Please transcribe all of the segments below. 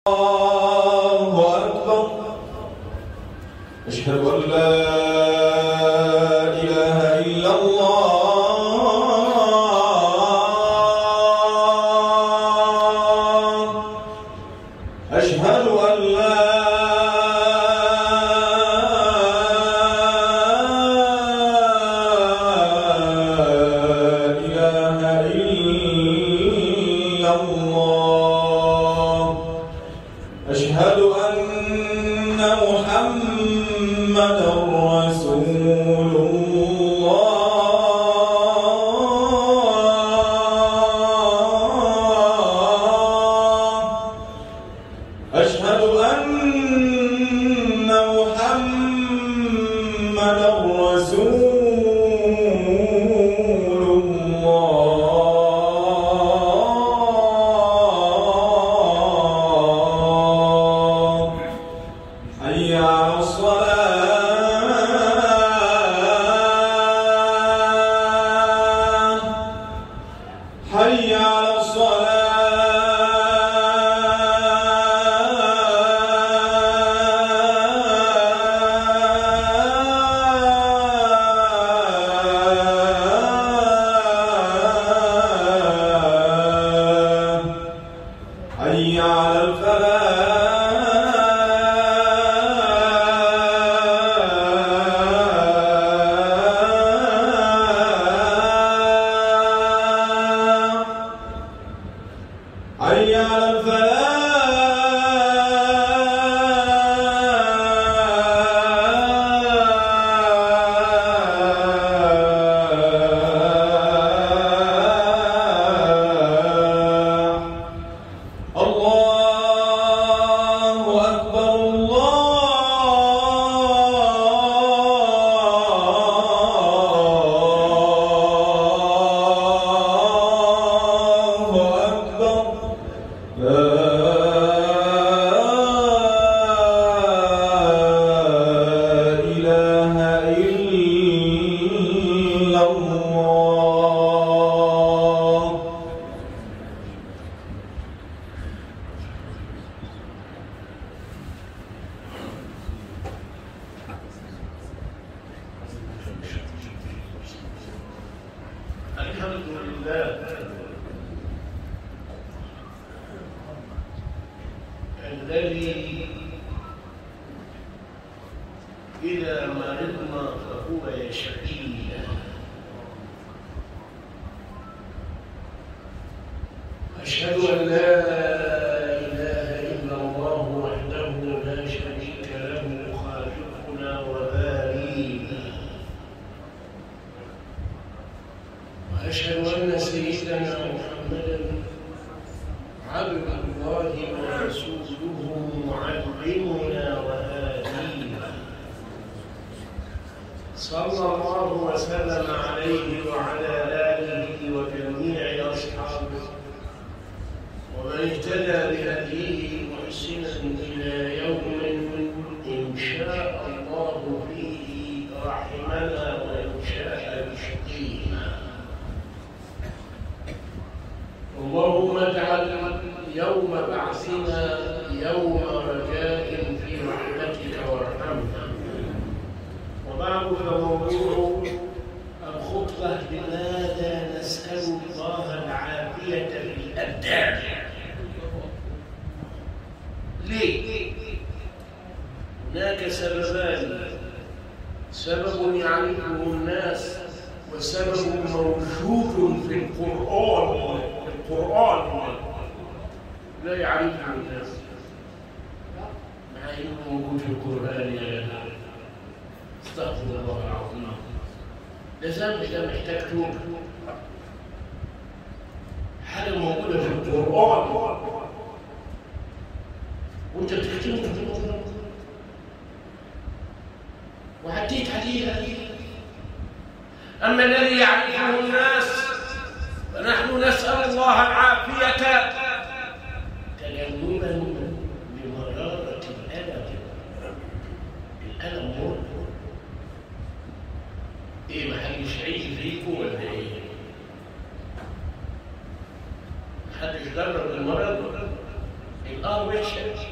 جرب المرض الاه وحشه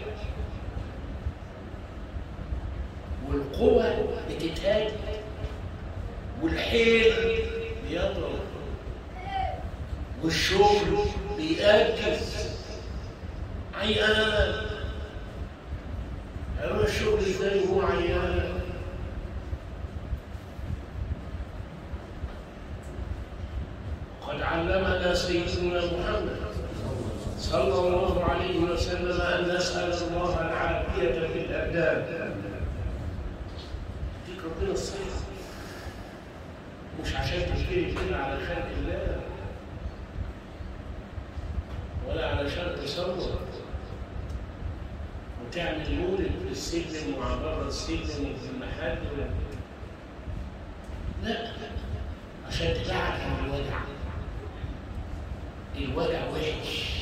والقوة بتتهاجم والحيل بيضرب والشغل بيأجز عيان هو الشغل ازاي وهو عيان قد علمنا سيدنا محمد صلى الله عليه وسلم أن نسأل الله العافية في الأبدان ديك ربنا الصحة مش عشان تشتري كده على خلق الله ولا علشان تصور وتعمل مولد في السلم وعلى بره السلم وفي المحل لا عشان تبعد عن الوجع الوجع وحش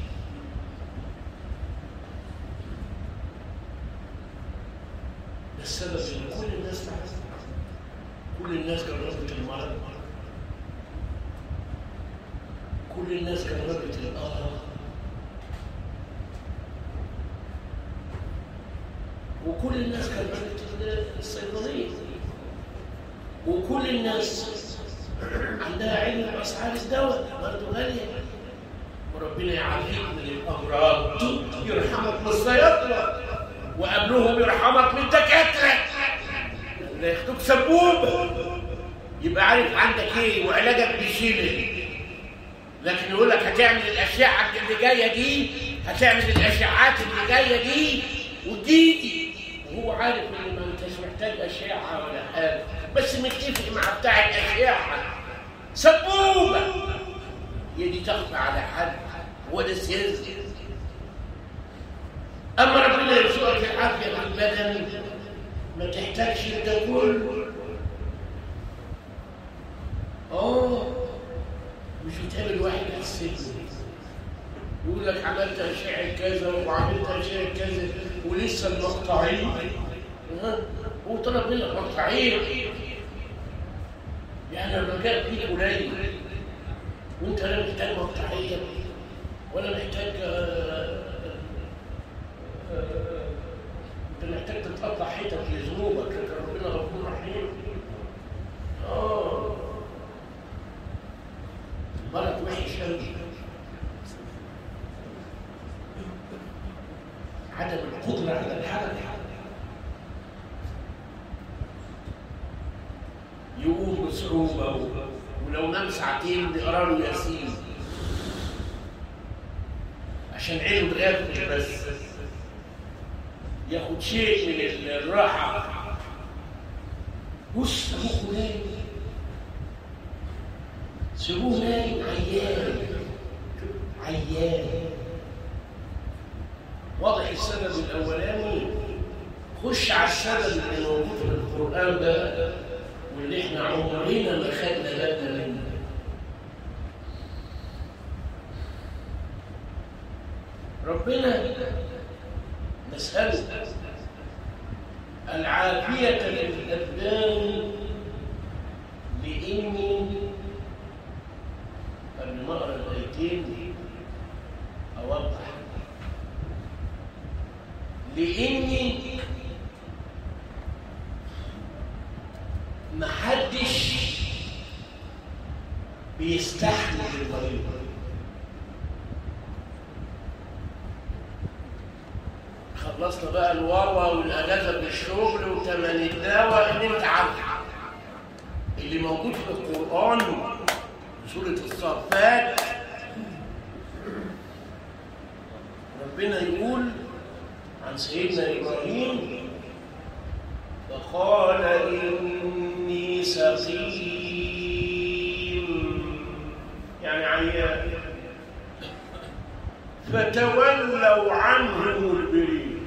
السبب ان كل الناس تعرف كل الناس جربت المرض كل الناس جربت القهر وكل الناس جربت الصيدليه وكل الناس عندها علم باسعار الدواء برضه غاليه وربنا يعافيك من الامراض يرحمك من الصيادله وقبلهم يرحمك من الدكاتره لا ياخدوك سبوبه يبقى عارف عندك ايه وعلاجك بيشيل لكن يقول لك هتعمل الاشعه اللي جايه دي هتعمل الاشعاعات اللي جايه دي وتيجي وهو عارف ان ما انتش محتاج اشعه ولا حاجه بس متفق مع بتاع الاشعه سبوبه هي دي تخفى على حد هو ده السياسه اما ربنا يرزقك العافيه في البدن ما تحتاجش ده كله اه مش بتقابل واحد في السجن يقول لك عملت اشعه كذا وعملت اشعه كذا ولسه المقطعين هو طلب منك مقطعين يعني الرجاء فيك قليل وانت لا محتاج مقطعيه ولا محتاج انت محتاج تتقطع حتت لذنوبك لكن ربنا غفور رحيم اه مرض وحش قوي عدم القدرة على الحركة يقوم بصعوبة ولو نام ساعتين نقرا له ياسين عشان عينه تغفل بس ياخد شيء من الراحة بص أبوه نايم سيبوه نايم عيان عيان واضح السبب الأولاني خش على السبب اللي موجود في القرآن ده واللي احنا عمرنا ما خدنا بالنا منه ربنا نسأله العافية في الأبدان لإني قبل ما أقرأ الآيتين أوضح لإني محدش بيستحمل المريض خلصنا بقى الواوا والاجازه بالشغل وتمن الدواء ان انت عارف اللي موجود في القران سوره الصفات ربنا يقول عن سيدنا ابراهيم فقال اني سقيم يعني عيان فتولوا عنه مدبرين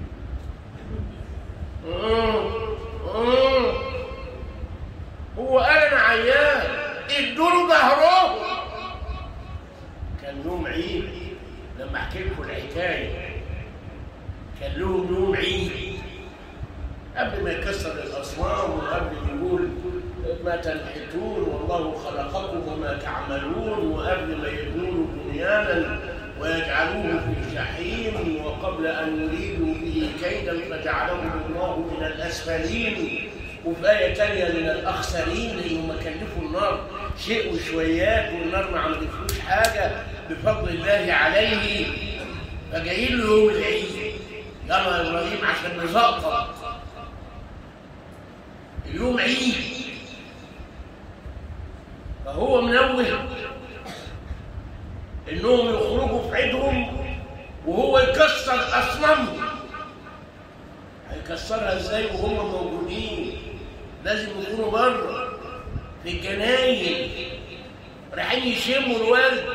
هو قال انا عيان ادوا له ظهره كان يوم عيد لما احكي لكم الحكايه كان لهم يوم عيد قبل ما يكسر الاصنام وقبل يقول ما تنحتون والله خلقكم وما تعملون وقبل ما يبنون بنيانا ويجعلوه في الجحيم وقبل أن يريدوا به كيدا فجعلهم الله من الاسفلين وفي آية تانية من الأخسرين لأنهم كلفوا النار شيء وشويات والنار ما عملتلوش حاجة بفضل الله عليه فجايين له يوم العيد يلا يا إبراهيم عشان نزقطط اليوم عيد فهو منوه انهم يخرجوا في عيدهم وهو يكسر اصنامهم هيكسرها ازاي وهم موجودين لازم يكونوا بره في الجناين رايحين يشموا الورد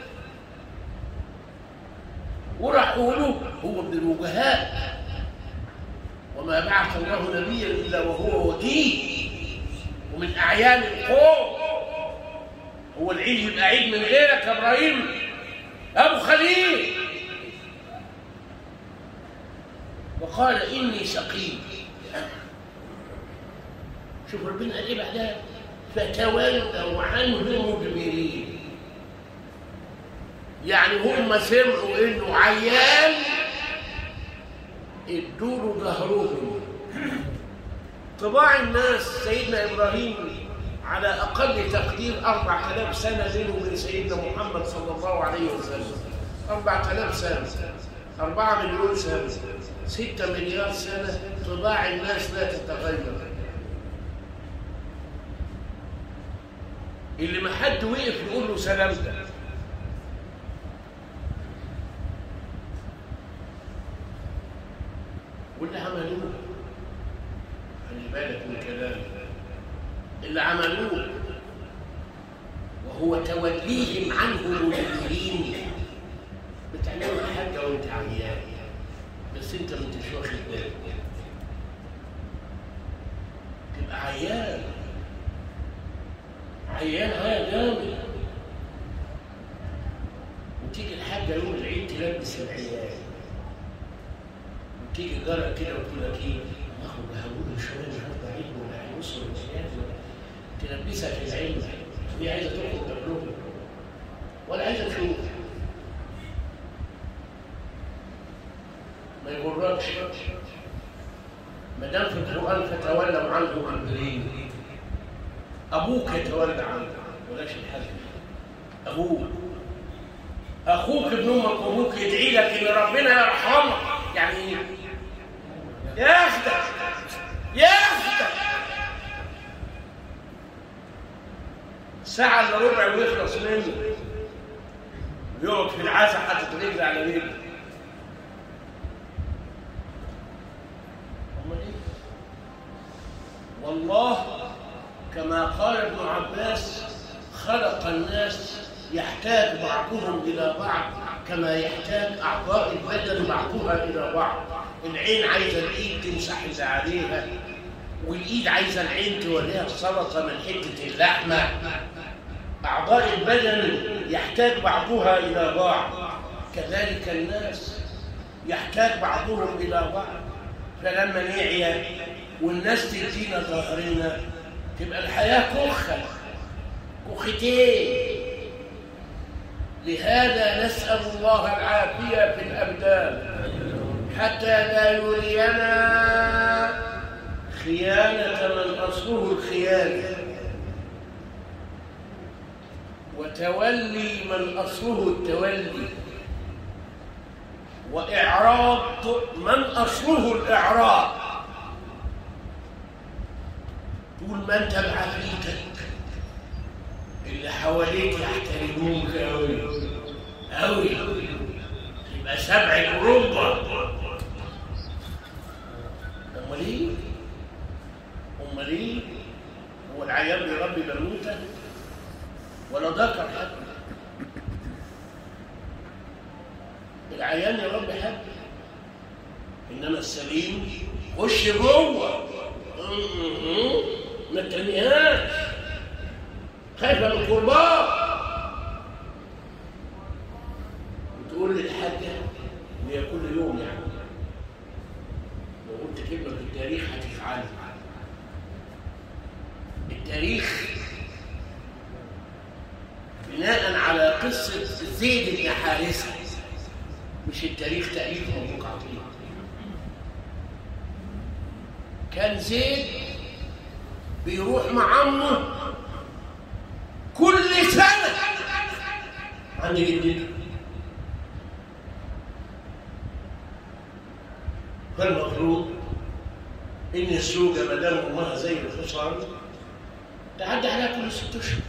وراحوا له هو من الوجهاء وما بعث الله نبيا الا وهو وجيه ومن اعيان القوم هو العيد يبقى عيد من غيرك يا ابراهيم ابو خليل وقال اني سقيم شوف ربنا قال ايه بعدها فتولوا عنه مدبرين يعني هم سمعوا انه عيان ادوا له ظهرهم طباع الناس سيدنا ابراهيم على اقل تقدير 4000 سنه بينه وبين سيدنا محمد صلى الله عليه وسلم 4000 سنه 4 مليون سنه 6 مليار سنه طباع الناس لا تتغير اللي ما حد وقف يقول له سلامتك واللي عملوه خلي بالك من كلامي اللي عملوه وهو توليهم عنه مدبرين بتعملوا حاجه وانت عيان بس انت ما انتش واخد بالك تبقى عيان عيان هيا جامد وتيجي الحاجه يوم العيد تلبس العيال وتيجي جارة كده وتقول لك ايه ناخد هقول شويه النهارده عيد ولا هيوصل العيال تلبسها في العين هي عايزه تخرج تبلغ ولا عايزه تشوف ما يغركش ما دام في القران فتولوا عنه مدبرين ابوك يتولى عنك ولاش الحل ابوك اخوك ابن امك وابوك يدعي لك ان ربنا يرحمك يعني ايه ياخدك ياخدك ساعة الا ربع ويخلص منه ويقعد في العزا حاطط رجل على رجل والله كما قال ابن عباس خلق الناس يحتاج بعضهم إلى بعض كما يحتاج أعضاء البدن بعضها إلى بعض العين عايزة الإيد تمسح اللي عليها والإيد عايزة العين توريها السلطة من حتة اللحمة أعضاء البدن يحتاج بعضها إلى بعض كذلك الناس يحتاج بعضهم إلى بعض فلما نعيا والناس تدينا ظهرنا تبقى الحياة كخة كختين لهذا نسأل الله العافية في الأبدان حتى لا يرينا خيانة من أصله الخيانة وتولي من أصله التولي وإعراض من أصله الإعراض طول ما أنت بعافيتك اللي حواليك يحترموك أوي أوي يبقى سبع أوروبا أمال إيه؟ أمال إيه؟ هو العيان بيربي بنوتة ولا ذكر حد العيان يربي حد إنما السليم خش جوه ما ترميهاش خايفه من القربان وتقول للحاجه وهي كل يوم يعني لو قلت كلمه في التاريخ هتفعلها التاريخ بناء على قصه زيد بن حارثه مش التاريخ تاليف مبروك عطيه كان زيد بيروح مع عمه كل سنة عند جدته فالمفروض إن الزوجة ما دام أمها زي الحصان تعدي عليها كل ست أشهر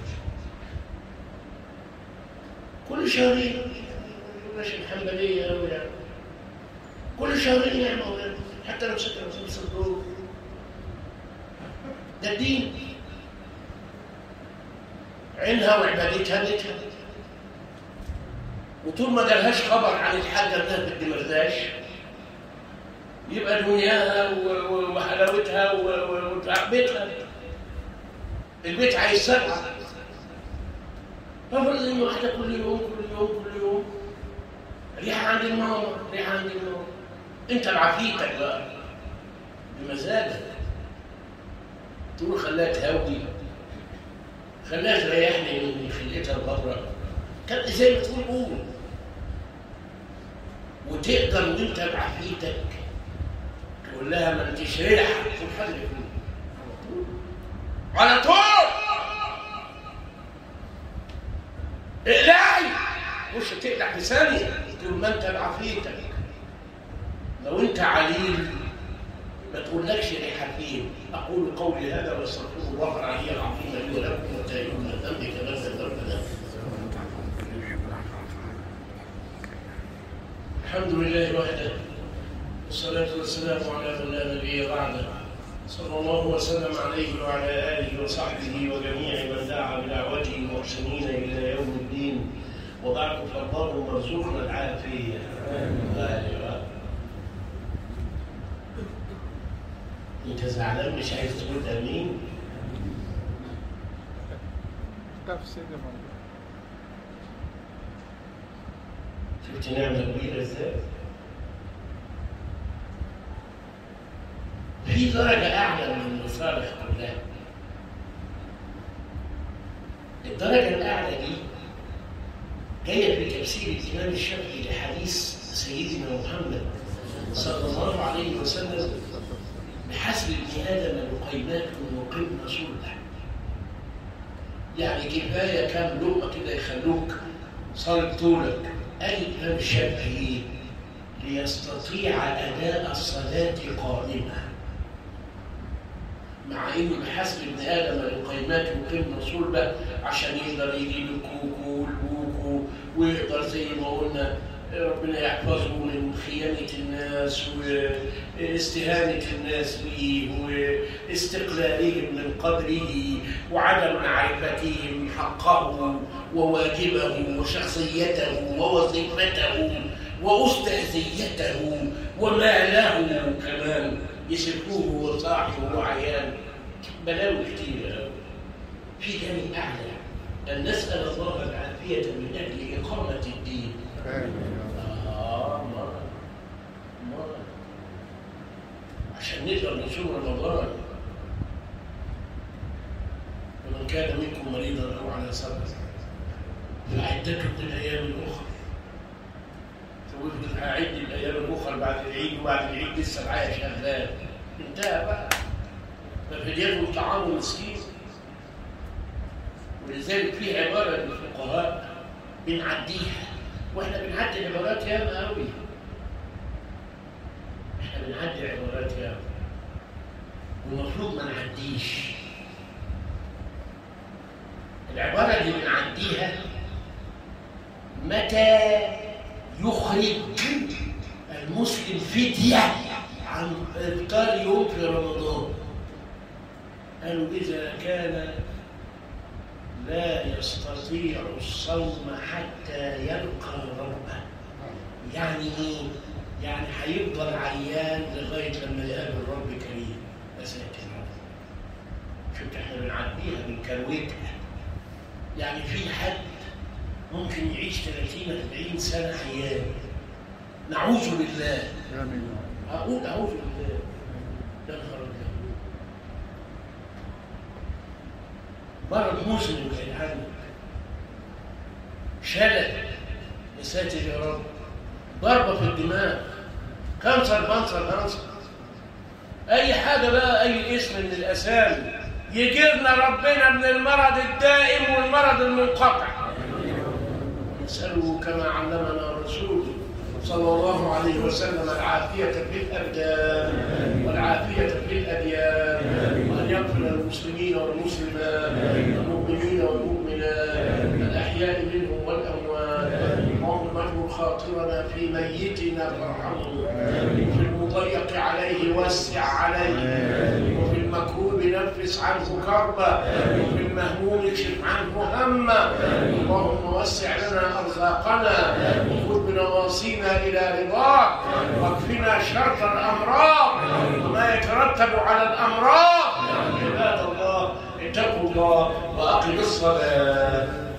كل شهرين مش الحنبلية أوي يعني كل شهرين يا مولانا حتى لو سكن في الصندوق ده الدين عينها وعبادتها بيتها وطول ما جالهاش خبر عن الحاجة انها بدي مرضاش يبقى دنياها و- و- وحلاوتها و- و- وتعبتها البيت عايز سبعة فافرض ان واحدة كل يوم كل يوم كل يوم ريحة عند الماما ريحة عند الماما انت بعافيتك بقى بمزاجك تقول خلاها تهوي خلاها تريحني من خلقتها الغبرة كان زي ما تقول قول وتقدر وانت بعافيتك تقول لها ما انتش ريحة تقول حاجة على طول اقلعي مش تقلع في ثانية طول ما انت بعافيتك لو انت عليل ما تقولكش ريحتين اقول قولي هذا واستغفر الله العلي العظيم لي ولكم وتائب من الذنب كما ذنب لنا الحمد لله وحده والصلاة والسلام على من لا نبي بعده صلى الله وسلم عليه وعلى آله وصحبه وجميع من دعا بدعوته المحسنين إلى يوم الدين وبعد فالله مرزقنا العافية أيوة. انت زعلان مش عايز تقول امين تفسير الموضوع شفت نعمه كبيره ازاي في درجه اعلى من المصالح كلها الدرجه الاعلى دي جايه في تفسير الامام الشافعي لحديث سيدنا محمد صلى الله عليه وسلم بحسب ابن ادم لقيمات وقمن صلح يعني كفايه كام لقمه كده يخلوك صار طولك قال الامام الشافعي ليستطيع اداء الصلاه قائمه مع انه بحسب ابن ادم لقيمات وقمن صلبه عشان يقدر يجيب الكوكو والبوكو ويقدر زي ما قلنا ربنا يحفظه من خيانة الناس واستهانة الناس به واستقلالهم من قدره وعدم معرفتهم حقه وواجبه وشخصيته ووظيفته وأستاذيته وما له كمان يسبوه وصاحبه وعيان بلاوي كتير أوي. في جانب أعلى أن نسأل الله العافية من أجل إقامة الدين آه مرة مرة عشان نقدر نصوم رمضان ومن كان منكم مريضا أو على سفر فعدته من الأيام الأخرى تقول هعد الأيام الأخرى بعد العيد وبعد العيد لسه معايا شغال انتهى بقى ففديته طعام مسكين ولذلك في عبارة للفقهاء بنعديها واحنا بنعدي عبارات ياما قوي احنا بنعدي عبارات ياما والمفروض ما نعديش العبارة اللي بنعديها متى يخرج المسلم فدية عن إفطار يوم في رمضان قالوا إذا كان لا يستطيع الصوم حتى يلقى ربه يعني ايه؟ يعني هيفضل عيان لغايه لما يقابل رب كريم يا ساتر يا رب. شفت احنا بنعديها بنكروتها يعني في حد ممكن يعيش 30 40 سنه عيان نعوذ بالله آمين اقول اعوذ بالله يا نهار ابيض مرض مزمن كان عندك شلل يا ساتر يا رب ضربه في الدماغ كانسر بانسر كانسر اي حاجه بقى اي اسم من الاسامي يجيرنا ربنا من المرض الدائم والمرض المنقطع نساله كما علمنا رسوله صلى الله عليه وسلم العافيه في الابدان والعافيه في الاديان وان يغفر للمسلمين والمسلمات المؤمنين والمؤمنات الاحياء منهم والاموات اللهم اجبر خاطرنا في ميتنا فارحمه وفي المضيق عليه وسع عليه وفي المكروب نفس عنه كربا وفي المهموم اكشف عنه هما اللهم وسع لنا ارزاقنا وخذ بنواصينا الى رضاك واكفنا شر الامراض وما يترتب على الامراض عباد الله اتقوا الله واقيموا الصلاه